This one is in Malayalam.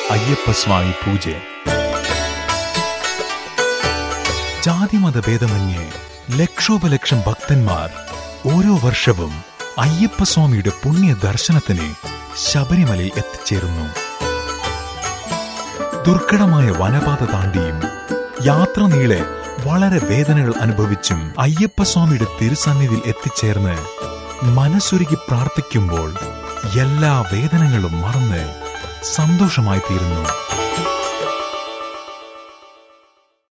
അയ്യപ്പസ്വാമി പൂജ ജാതിമത ഭേദമന്യേ ലക്ഷോപലക്ഷം ഭക്തന്മാർ ഓരോ വർഷവും അയ്യപ്പസ്വാമിയുടെ പുണ്യ ദർശനത്തിന് ശബരിമലയിൽ എത്തിച്ചേരുന്നു ദുർഘടമായ വനപാത താണ്ടിയും യാത്ര നീളെ വളരെ വേദനകൾ അനുഭവിച്ചും അയ്യപ്പസ്വാമിയുടെ തിരുസന്നിധിയിൽ എത്തിച്ചേർന്ന് മനസ്സുരുകി പ്രാർത്ഥിക്കുമ്പോൾ എല്ലാ വേദനകളും മറന്ന് സന്തോഷമായി തീരുന്നു